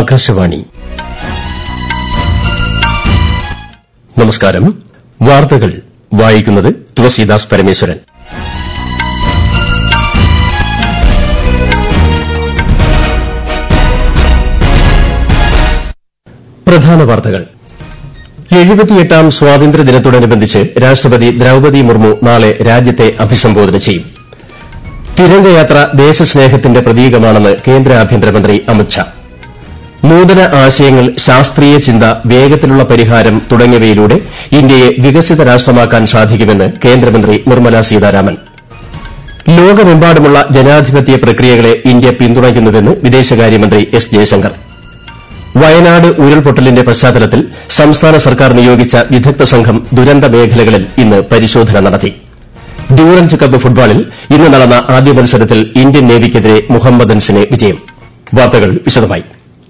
ആകാശവാണി നമസ്കാരം വാർത്തകൾ വായിക്കുന്നത് തുളസീദാസ് പരമേശ്വരൻ പ്രധാന വാർത്തകൾ എഴുപത്തിയെട്ടാം സ്വാതന്ത്ര്യദിനത്തോടനുബന്ധിച്ച് രാഷ്ട്രപതി ദ്രൌപതി മുർമു നാളെ രാജ്യത്തെ അഭിസംബോധന ചെയ്യും തിരംഗയാത്ര ദേശസ്നേഹത്തിന്റെ പ്രതീകമാണെന്ന് കേന്ദ്ര ആഭ്യന്തരമന്ത്രി അമിത്ഷാ നൂതന ആശയങ്ങൾ ശാസ്ത്രീയ ചിന്ത വേഗത്തിലുള്ള പരിഹാരം തുടങ്ങിയവയിലൂടെ ഇന്ത്യയെ വികസിത രാഷ്ട്രമാക്കാൻ സാധിക്കുമെന്ന് കേന്ദ്രമന്ത്രി നിർമ്മല സീതാരാമൻ ലോകമെമ്പാടുമുള്ള ജനാധിപത്യ പ്രക്രിയകളെ ഇന്ത്യ പിന്തുണയ്ക്കുന്നുവെന്ന് വിദേശകാര്യമന്ത്രി എസ് ജയശങ്കർ വയനാട് ഉരുൾപൊട്ടലിന്റെ പശ്ചാത്തലത്തിൽ സംസ്ഥാന സർക്കാർ നിയോഗിച്ച വിദഗ്ധ സംഘം ദുരന്ത മേഖലകളിൽ ഇന്ന് പരിശോധന നടത്തി ഡ്യൂറന്റ് കപ്പ് ഫുട്ബോളിൽ ഇന്ന് നടന്ന ആദ്യ മത്സരത്തിൽ ഇന്ത്യൻ നേവിക്കെതിരെ മുഹമ്മദൻസിന് വിജയം വാർത്തകൾ വിശദമായി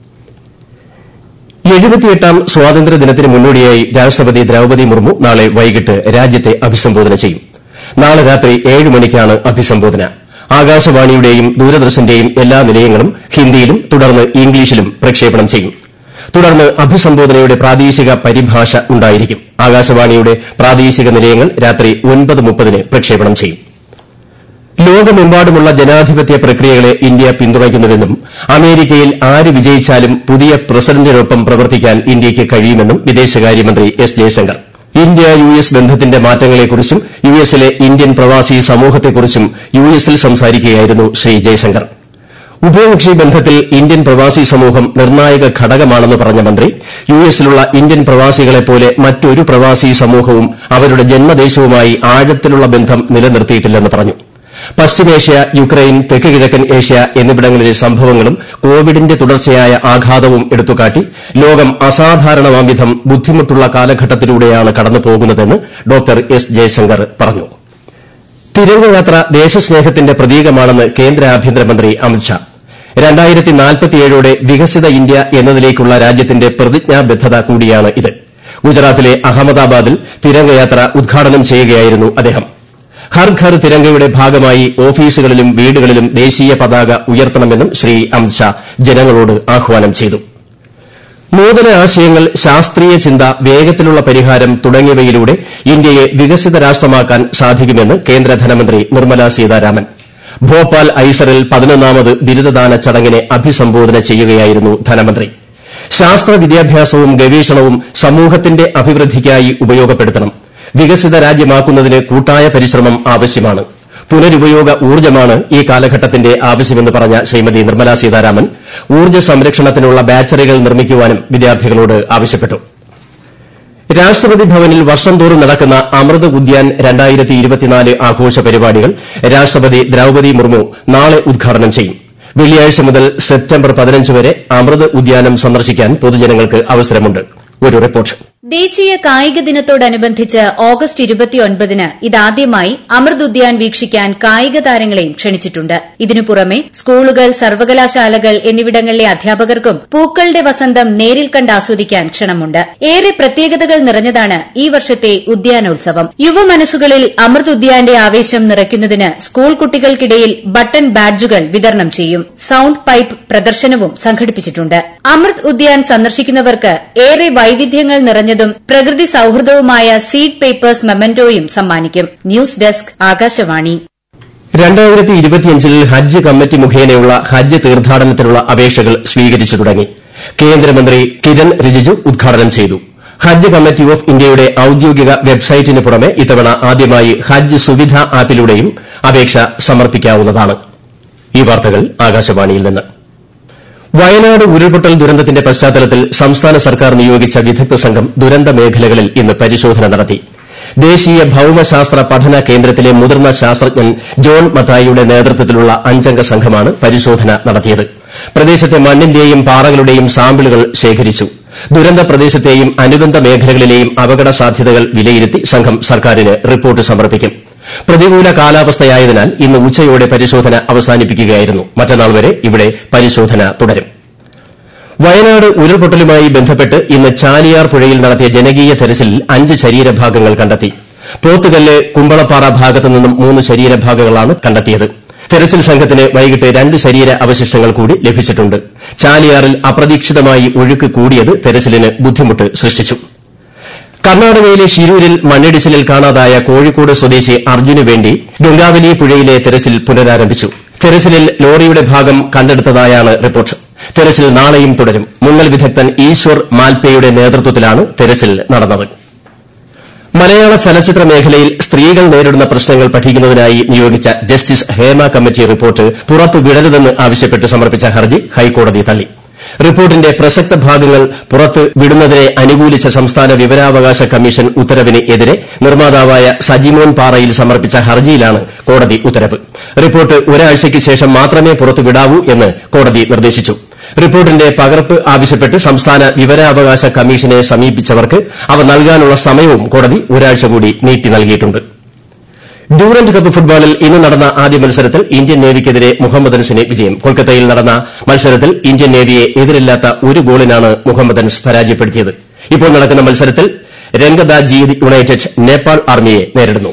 എഴുപത്തിയെട്ടാം സ്വാതന്ത്ര്യദിനത്തിന് മുന്നോടിയായി രാഷ്ട്രപതി ദ്രൌപതി മുർമു നാളെ വൈകിട്ട് രാജ്യത്തെ അഭിസംബോധന ചെയ്യും നാളെ രാത്രി ഏഴ് മണിക്കാണ് അഭിസംബോധന ആകാശവാണിയുടെയും ദൂരദർശന്റെയും എല്ലാ നിലയങ്ങളും ഹിന്ദിയിലും തുടർന്ന് ഇംഗ്ലീഷിലും പ്രക്ഷേപണം ചെയ്യും തുടർന്ന് അഭിസംബോധനയുടെ പ്രാദേശിക പരിഭാഷ ഉണ്ടായിരിക്കും ആകാശവാണിയുടെ പ്രാദേശിക നിലയങ്ങൾ രാത്രി ഒൻപത് മുപ്പതിന് പ്രക്ഷേപണം ചെയ്യും ലോകമെമ്പാടുമുള്ള ജനാധിപത്യ പ്രക്രിയകളെ ഇന്ത്യ പിന്തുണയ്ക്കുന്നുവെന്നും അമേരിക്കയിൽ ആര് വിജയിച്ചാലും പുതിയ പ്രസിഡന്റിനൊപ്പം പ്രവർത്തിക്കാൻ ഇന്ത്യയ്ക്ക് കഴിയുമെന്നും വിദേശകാര്യമന്ത്രി S Jaishankar India U S ബന്ധത്തിന്റെ മാറ്റങ്ങളെക്കുറിച്ചും യു എസിലെ ഇന്ത്യൻ പ്രവാസി സമൂഹത്തെക്കുറിച്ചും യു എസിൽ സംസാരിക്കുകയായിരുന്നു ശ്രീ ജയശങ്കർ ഉഭയകക്ഷി ബന്ധത്തിൽ ഇന്ത്യൻ പ്രവാസി സമൂഹം നിർണായക ഘടകമാണെന്ന് പറഞ്ഞ മന്ത്രി യു എസിലുള്ള ഇന്ത്യൻ പ്രവാസികളെപ്പോലെ മറ്റൊരു പ്രവാസി സമൂഹവും അവരുടെ ജന്മദേശവുമായി ആഴത്തിലുള്ള ബന്ധം നിലനിർത്തിയിട്ടില്ലെന്ന് പറഞ്ഞു പശ്ചിമേഷ്യ യുക്രൈൻ തെക്ക് കിഴക്കൻ ഏഷ്യ എന്നിവിടങ്ങളിലെ സംഭവങ്ങളും കോവിഡിന്റെ തുടർച്ചയായ ആഘാതവും എടുത്തുകാട്ടി ലോകം അസാധാരണമാംവിധം ബുദ്ധിമുട്ടുള്ള കാലഘട്ടത്തിലൂടെയാണ് കടന്നുപോകുന്നതെന്ന് ഡോക്ടർ എസ് ജയശങ്കർ പറഞ്ഞു തിരംഗയാത്ര ദേശസ്നേഹത്തിന്റെ പ്രതീകമാണെന്ന് കേന്ദ്ര ആഭ്യന്തരമന്ത്രി അമിത്ഷാ രണ്ടായിരത്തി നാൽപ്പത്തിയേഴോടെ വികസിത ഇന്ത്യ എന്നതിലേക്കുള്ള രാജ്യത്തിന്റെ പ്രതിജ്ഞാബദ്ധത കൂടിയാണ് ഇത് ഗുജറാത്തിലെ അഹമ്മദാബാദിൽ തിരംഗയാത്ര ഉദ്ഘാടനം ചെയ്യുകയായിരുന്നു അദ്ദേഹം ഹർ ഘർ തിരംഗയുടെ ഭാഗമായി ഓഫീസുകളിലും വീടുകളിലും ദേശീയ പതാക ഉയർത്തണമെന്നും ശ്രീ അമിത്ഷാ ജനങ്ങളോട് ആഹ്വാനം ചെയ്തു നൂതന ആശയങ്ങൾ ശാസ്ത്രീയ ചിന്ത വേഗത്തിലുള്ള പരിഹാരം തുടങ്ങിയവയിലൂടെ ഇന്ത്യയെ വികസിത രാഷ്ട്രമാക്കാൻ സാധിക്കുമെന്ന് കേന്ദ്ര ധനമന്ത്രി നിർമ്മല സീതാരാമൻ ഭോപ്പാൽ ഐസറിൽ പതിനൊന്നാമത് ബിരുദദാന ചടങ്ങിനെ അഭിസംബോധന ചെയ്യുകയായിരുന്നു ധനമന്ത്രി ശാസ്ത്ര വിദ്യാഭ്യാസവും ഗവേഷണവും സമൂഹത്തിന്റെ അഭിവൃദ്ധിക്കായി ഉപയോഗപ്പെടുത്തണം വികസിത രാജ്യമാക്കുന്നതിന് കൂട്ടായ പരിശ്രമം ആവശ്യമാണ് പുനരുപയോഗ ഊർജ്ജമാണ് ഈ കാലഘട്ടത്തിന്റെ ആവശ്യമെന്ന് പറഞ്ഞ ശ്രീമതി നിർമ്മല സീതാരാമൻ ഊർജ്ജ സംരക്ഷണത്തിനുള്ള ബാറ്ററികൾ നിർമ്മിക്കുവാനും വിദ്യാർത്ഥികളോട് ആവശ്യപ്പെട്ടു രാഷ്ട്രപതി ഭവനിൽ വർഷം തോറും നടക്കുന്ന അമൃത് ഉദ്യാൻ ആഘോഷ പരിപാടികൾ രാഷ്ട്രപതി ദ്രൌപതി മുർമു നാളെ ഉദ്ഘാടനം ചെയ്യും വെള്ളിയാഴ്ച മുതൽ സെപ്റ്റംബർ പതിനഞ്ച് വരെ അമൃത് ഉദ്യാനം സന്ദർശിക്കാൻ പൊതുജനങ്ങൾക്ക് അവസരമുണ്ട് ഒരു റിപ്പോർട്ട് ദേശീയ കായിക ദിനത്തോടനുബന്ധിച്ച് ഓഗസ്റ്റ് ഇരുപത്തിയൊൻപതിന് ഇതാദ്യമായി അമൃത് ഉദ്യാൻ വീക്ഷിക്കാൻ കായിക താരങ്ങളെയും ക്ഷണിച്ചിട്ടുണ്ട് ഇതിനു പുറമെ സ്കൂളുകൾ സർവകലാശാലകൾ എന്നിവിടങ്ങളിലെ അധ്യാപകർക്കും പൂക്കളുടെ വസന്തം നേരിൽ കണ്ട് ആസ്വദിക്കാൻ ക്ഷണമുണ്ട് ഏറെ പ്രത്യേകതകൾ നിറഞ്ഞതാണ് ഈ വർഷത്തെ ഉദ്യാനോത്സവം യുവമനസ്സുകളിൽ അമൃത് ഉദ്യാന്റെ ആവേശം നിറയ്ക്കുന്നതിന് സ്കൂൾ കുട്ടികൾക്കിടയിൽ ബട്ടൺ ബാഡ്ജുകൾ വിതരണം ചെയ്യും സൌണ്ട് പൈപ്പ് പ്രദർശനവും സംഘടിപ്പിച്ചിട്ടുണ്ട് അമൃത് ഉദ്യാൻ സന്ദർശിക്കുന്നവർക്ക് ഏറെ വൈവിധ്യങ്ങൾ നിറഞ്ഞ നിറഞ്ഞതും പ്രകൃതി സൌഹൃദവുമായ സീഡ് പേപ്പേഴ്സ് മെമന്റോയും സമ്മാനിക്കും ന്യൂസ് ഡെസ്ക് ആകാശവാണി രണ്ടായിരത്തി ഇരുപത്തിയഞ്ചിൽ ഹജ്ജ് കമ്മിറ്റി മുഖേനയുള്ള ഹജ്ജ് തീർത്ഥാടനത്തിനുള്ള അപേക്ഷകൾ സ്വീകരിച്ചു തുടങ്ങി കേന്ദ്രമന്ത്രി കിരൺ റിജിജു ഉദ്ഘാടനം ചെയ്തു ഹജ്ജ് കമ്മിറ്റി ഓഫ് ഇന്ത്യയുടെ ഔദ്യോഗിക വെബ്സൈറ്റിന് പുറമെ ഇത്തവണ ആദ്യമായി ഹജ്ജ് സുവിധ ആപ്പിലൂടെയും അപേക്ഷ സമർപ്പിക്കാവുന്നതാണ് ഈ വാർത്തകൾ ആകാശവാണിയിൽ നിന്ന് വയനാട് ഉരുൾപൊട്ടൽ ദുരന്തത്തിന്റെ പശ്ചാത്തലത്തിൽ സംസ്ഥാന സർക്കാർ നിയോഗിച്ച വിദഗ്ധ സംഘം ദുരന്ത മേഖലകളിൽ ഇന്ന് പരിശോധന നടത്തി ദേശീയ ഭൌമശാസ്ത്ര പഠന കേന്ദ്രത്തിലെ മുതിർന്ന ശാസ്ത്രജ്ഞൻ ജോൺ മത്തായിയുടെ നേതൃത്വത്തിലുള്ള അഞ്ചംഗ സംഘമാണ് പരിശോധന നടത്തിയത് പ്രദേശത്തെ മണ്ണിന്റെയും പാറകളുടെയും സാമ്പിളുകൾ ശേഖരിച്ചു ദുരന്ത പ്രദേശത്തെയും അനുബന്ധ മേഖലകളിലെയും അപകട സാധ്യതകൾ വിലയിരുത്തി സംഘം സർക്കാരിന് റിപ്പോർട്ട് സമർപ്പിക്കും പ്രതികൂല കാലാവസ്ഥയായതിനാൽ ഇന്ന് ഉച്ചയോടെ പരിശോധന അവസാനിപ്പിക്കുകയായിരുന്നു മറ്റന്നാൾ വരെ ഇവിടെ പരിശോധന തുടരും വയനാട് ഉരുൾപൊട്ടലുമായി ബന്ധപ്പെട്ട് ഇന്ന് ചാലിയാർ പുഴയിൽ നടത്തിയ ജനകീയ തെരച്ചിലിൽ അഞ്ച് ശരീരഭാഗങ്ങൾ കണ്ടെത്തി പോത്തുകല്ല് കുമ്പളപ്പാറ ഭാഗത്തു നിന്നും മൂന്ന് ശരീരഭാഗങ്ങളാണ് കണ്ടെത്തിയത് തെരച്ചിൽ സംഘത്തിന് വൈകിട്ട് രണ്ട് ശരീര അവശിഷ്ടങ്ങൾ കൂടി ലഭിച്ചിട്ടുണ്ട് ചാലിയാറിൽ അപ്രതീക്ഷിതമായി ഒഴുക്ക് കൂടിയത് തെരച്ചിലിന് ബുദ്ധിമുട്ട് സൃഷ്ടിച്ചു കർണാടകയിലെ ഷിരൂരിൽ മണ്ണിടിച്ചിലിൽ കാണാതായ കോഴിക്കോട് സ്വദേശി അർജുനു വേണ്ടി ഗംഗാവലി പുഴയിലെ തെരച്ചിൽ പുനരാരംഭിച്ചു തെരച്ചിലിൽ ലോറിയുടെ ഭാഗം കണ്ടെടുത്തതായാണ് റിപ്പോർട്ട് തെരച്ചിൽ നാളെയും തുടരും മുങ്ങൽ വിദഗ്ധൻ ഈശ്വർ മാൽപേയുടെ നേതൃത്വത്തിലാണ് തെരച്ചിൽ നടന്നത് മലയാള ചലച്ചിത്ര മേഖലയിൽ സ്ത്രീകൾ നേരിടുന്ന പ്രശ്നങ്ങൾ പഠിക്കുന്നതിനായി നിയോഗിച്ച ജസ്റ്റിസ് ഹേമ കമ്മിറ്റി റിപ്പോർട്ട് പുറത്തുവിടരുതെന്ന് ആവശ്യപ്പെട്ട് സമർപ്പിച്ച ഹർജി ഹൈക്കോടതി തള്ളി റിപ്പോർട്ടിന്റെ പ്രസക്ത ഭാഗങ്ങൾ പുറത്ത് വിടുന്നതിനെ അനുകൂലിച്ച സംസ്ഥാന വിവരാവകാശ കമ്മീഷൻ ഉത്തരവിന് എതിരെ നിർമ്മാതാവായ സജിമോൻ പാറയിൽ സമർപ്പിച്ച ഹർജിയിലാണ് കോടതി ഉത്തരവ് റിപ്പോർട്ട് ഒരാഴ്ചയ്ക്ക് ശേഷം മാത്രമേ പുറത്തുവിടാവൂ എന്ന് കോടതി നിർദ്ദേശിച്ചു റിപ്പോർട്ടിന്റെ പകർപ്പ് ആവശ്യപ്പെട്ട് സംസ്ഥാന വിവരാവകാശ കമ്മീഷനെ സമീപിച്ചവർക്ക് അവ നൽകാനുള്ള സമയവും കോടതി ഒരാഴ്ച കൂടി നീട്ടി നൽകിയിട്ടുണ്ട് ഡ്യൂറന്റ് കപ്പ് ഫുട്ബോളിൽ ഇന്ന് നടന്ന ആദ്യ മത്സരത്തിൽ ഇന്ത്യൻ നേവിക്കെതിരെ മുഹമ്മദൻസിന് വിജയം കൊൽക്കത്തയിൽ നടന്ന മത്സരത്തിൽ ഇന്ത്യൻ നേവിയെ എതിരില്ലാത്ത ഒരു ഗോളിനാണ് മുഹമ്മദൻസ് പരാജയപ്പെടുത്തിയത് ഇപ്പോൾ നടക്കുന്ന മത്സരത്തിൽ രംഗദാജീദ് യുണൈറ്റഡ് നേപ്പാൾ ആർമിയെ നേരിടുന്നു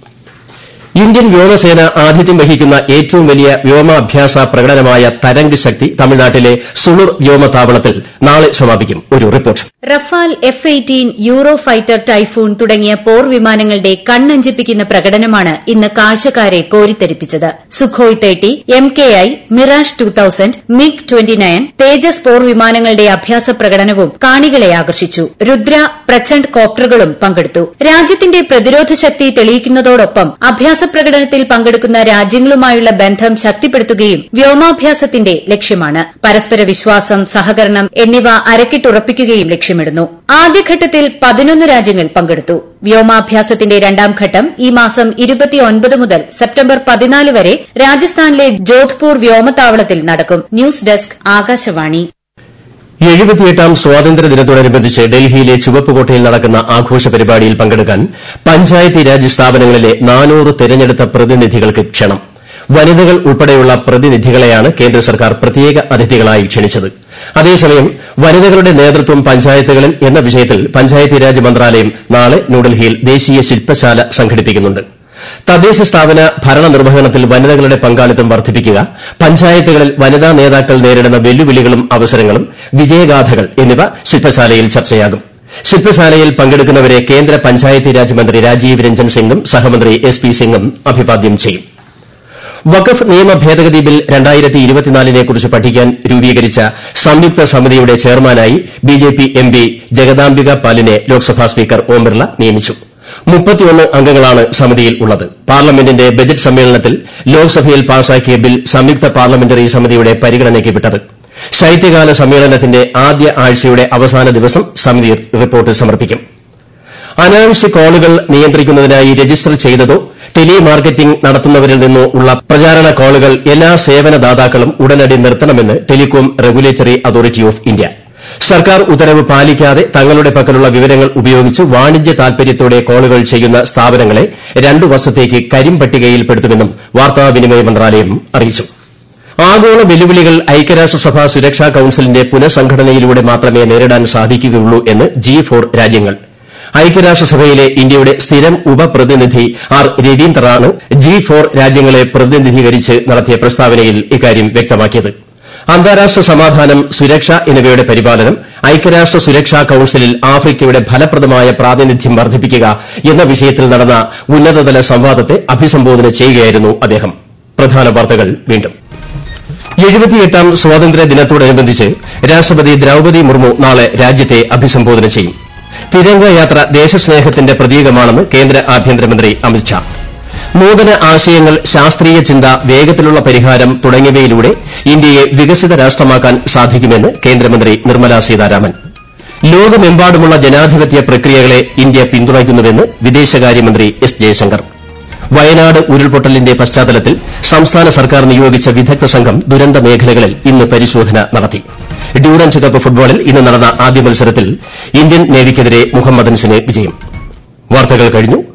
ഇന്ത്യൻ വ്യോമസേന ആതിഥ്യം വഹിക്കുന്ന ഏറ്റവും വലിയ വ്യോമാഭ്യാസ പ്രകടനമായ തരംഗ് ശക്തി തമിഴ്നാട്ടിലെ സുളൂർ വ്യോമതാവളത്തിൽ നാളെ സമാപിക്കും ഒരു report Rafale F eighteen Eurofighter Typhoon തുടങ്ങിയ പോർ വിമാനങ്ങളുടെ കണ്ണഞ്ചിപ്പിക്കുന്ന പ്രകടനമാണ് ഇന്ന് കാഴ്ചക്കാരെ കോരിത്തരിപ്പിച്ചത് സുഖോയ് തേട്ടി M K I Mirage two thousand MiG twenty nine Tejas പോർ വിമാനങ്ങളുടെ അഭ്യാസ പ്രകടനവും കാണികളെ ആകർഷിച്ചു രുദ്ര പ്രചണ്ഡ് കോപ്റ്ററുകളും പങ്കെടുത്തു രാജ്യത്തിന്റെ പ്രതിരോധ ശക്തി തെളിയിക്കുന്നതോടൊപ്പം അഭ്യാസ പ്രകടനത്തിൽ പങ്കെടുക്കുന്ന രാജ്യങ്ങളുമായുള്ള ബന്ധം ശക്തിപ്പെടുത്തുകയും വ്യോമാഭ്യാസത്തിന്റെ ലക്ഷ്യമാണ് പരസ്പര വിശ്വാസം സഹകരണം എന്നിവ അരക്കിട്ടുറപ്പിക്കുകയും ലക്ഷ്യമിടുന്നു ആദ്യഘട്ടത്തിൽ പതിനൊന്ന് രാജ്യങ്ങൾ പങ്കെടുത്തു വ്യോമാഭ്യാസത്തിന്റെ രണ്ടാം ഘട്ടം ഈ മാസം ഇരുപത്തിയൊൻപത് മുതൽ സെപ്റ്റംബർ പതിനാല് വരെ രാജസ്ഥാനിലെ ജോധ്പൂർ വ്യോമതാവളത്തിൽ നടക്കും ന്യൂസ് ഡെസ്ക് ആകാശവാണി എഴുപത്തിയെട്ടാം സ്വാതന്ത്ര്യദിനത്തോടനുബന്ധിച്ച് ഡൽഹിയിലെ ചുവപ്പുകോട്ടയിൽ നടക്കുന്ന ആഘോഷ പരിപാടിയിൽ പങ്കെടുക്കാൻ പഞ്ചായത്തി രാജ് സ്ഥാപനങ്ങളിലെ നാനൂറ് തെരഞ്ഞെടുത്ത പ്രതിനിധികൾക്ക് ക്ഷണം വനിതകൾ ഉൾപ്പെടെയുള്ള പ്രതിനിധികളെയാണ് കേന്ദ്ര സർക്കാർ പ്രത്യേക അതിഥികളായി ക്ഷണിച്ചത് അതേസമയം വനിതകളുടെ നേതൃത്വം പഞ്ചായത്തുകളിൽ എന്ന വിഷയത്തിൽ പഞ്ചായത്തി രാജ് മന്ത്രാലയം നാളെ ന്യൂഡൽഹിയിൽ ദേശീയ ശില്പശാല സംഘടിപ്പിക്കുന്നുണ്ട് തദ്ദേശ സ്ഥാപന ഭരണ നിർവഹണത്തിൽ വനിതകളുടെ പങ്കാളിത്തം വർദ്ധിപ്പിക്കുക പഞ്ചായത്തുകളിൽ വനിതാ നേതാക്കൾ നേരിടുന്ന വെല്ലുവിളികളും അവസരങ്ങളും വിജയഗാഥകൾ എന്നിവ ശില്പശാലയിൽ ചർച്ചയാകും ശില്പശാലയിൽ പങ്കെടുക്കുന്നവരെ കേന്ദ്ര പഞ്ചായത്തി രാജ് മന്ത്രി രാജീവ് രഞ്ജൻ സിംഗും സഹമന്ത്രി എസ് പി സിംഗും അഭിവാദ്യം ചെയ്യും വഖഫ് നിയമ ഭേദഗതി ബിൽ നെ കുറിച്ച് പഠിക്കാൻ രൂപീകരിച്ച സംയുക്ത സമിതിയുടെ ചെയർമാനായി ബിജെപി എംപി ജഗദാംബിക പാലിനെ ലോക്സഭാ സ്പീക്കർ ഓം ബിർള നിയമിച്ചു മുപ്പത്തിയൊന്ന് അംഗങ്ങളാണ് സമിതിയിൽ ഉള്ളത് പാർലമെന്റിന്റെ ബജറ്റ് സമ്മേളനത്തിൽ ലോക്സഭയിൽ പാസാക്കിയ ബിൽ സംയുക്ത പാർലമെന്ററി സമിതിയുടെ പരിഗണനയ്ക്ക് വിട്ടത് ശൈത്യകാല സമ്മേളനത്തിന്റെ ആദ്യ ആഴ്ചയുടെ അവസാന ദിവസം സമിതി റിപ്പോർട്ട് സമർപ്പിക്കും അനാവശ്യ കോളുകൾ നിയന്ത്രിക്കുന്നതിനായി രജിസ്റ്റർ ചെയ്തതോ ടെലി മാർക്കറ്റിംഗ് നടത്തുന്നവരിൽ നിന്നോ ഉള്ള പ്രചാരണ കോളുകൾ എല്ലാ സേവനദാതാക്കളും ഉടനടി നിർത്തണമെന്ന് telecom regulatory authority of India സർക്കാർ ഉത്തരവ് പാലിക്കാതെ തങ്ങളുടെ പക്കലുള്ള വിവരങ്ങൾ ഉപയോഗിച്ച് വാണിജ്യ താൽപര്യത്തോടെ കോളുകൾ ചെയ്യുന്ന സ്ഥാപനങ്ങളെ രണ്ടു വർഷത്തേക്ക് കരിമ്പട്ടികയിൽപ്പെടുത്തുമെന്നും വാർത്താവിനിമയ മന്ത്രാലയം അറിയിച്ചു ആഗോള വെല്ലുവിളികൾ ഐക്യരാഷ്ട്രസഭ സുരക്ഷാ കൌൺസിലിന്റെ പുനഃസംഘടനയിലൂടെ മാത്രമേ നേരിടാൻ സാധിക്കുകയുള്ളൂ എന്ന് ജി ഫോർ രാജ്യങ്ങൾ ഐക്യരാഷ്ട്രസഭയിലെ ഇന്ത്യയുടെ സ്ഥിരം ഉപപ്രതിനിധി ആർ രവീന്ദ്രനാണ് ജി ഫോർ രാജ്യങ്ങളെ പ്രതിനിധീകരിച്ച് നടത്തിയ പ്രസ്താവനയിൽ ഇക്കാര്യം വ്യക്തമാക്കിയത് അന്താരാഷ്ട്ര സമാധാനം സുരക്ഷ എന്നിവയുടെ പരിപാലനം ഐക്യരാഷ്ട്ര സുരക്ഷാ കൌൺസിലിൽ ആഫ്രിക്കയുടെ ഫലപ്രദമായ പ്രാതിനിധ്യം വർദ്ധിപ്പിക്കുക എന്ന വിഷയത്തിൽ നടന്ന ഉന്നതതല സംവാദത്തെ അഭിസംബോധന ചെയ്യുകയായിരുന്നു അദ്ദേഹം പ്രധാന വാർത്തകൾ വീണ്ടും എഴുപത്തിയെട്ടാം സ്വാതന്ത്ര്യ ദിനത്തോടനുബന്ധിച്ച് രാഷ്ട്രപതി ദ്രൌപതി മുർമു നാളെ രാജ്യത്തെ അഭിസംബോധന ചെയ്യും തിരംഗ യാത്ര ദേശസ്നേഹത്തിന്റെ പ്രതീകമാണെന്ന് കേന്ദ്ര ആഭ്യന്തരമന്ത്രി അമിത്ഷാ നൂതന ആശയങ്ങൾ ശാസ്ത്രീയ ചിന്ത വേഗത്തിലുള്ള പരിഹാരം തുടങ്ങിയവയിലൂടെ ഇന്ത്യയെ വികസിത രാഷ്ട്രമാക്കാൻ സാധിക്കുമെന്ന് കേന്ദ്രമന്ത്രി നിർമ്മലാ സീതാരാമൻ ലോകമെമ്പാടുമുള്ള ജനാധിപത്യ പ്രക്രിയകളെ ഇന്ത്യ പിന്തുണയ്ക്കുന്നുവെന്ന് വിദേശകാര്യമന്ത്രി എസ് ജയശങ്കർ വയനാട് ഉരുൾപൊട്ടലിന്റെ പശ്ചാത്തലത്തിൽ സംസ്ഥാന സർക്കാർ നിയോഗിച്ച വിദഗ്ധ സംഘം ദുരന്ത മേഖലകളിൽ ഇന്ന് പരിശോധന നടത്തി ഡ്യൂറന്റ് കപ്പ് ഫുട്ബോളിൽ ഇന്ന് നടന്ന ആദ്യ മത്സരത്തിൽ ഇന്ത്യൻ നേവിക്കെതിരെ മുഹമ്മദൻസിന് വിജയം വാർത്തകൾ കഴിഞ്ഞു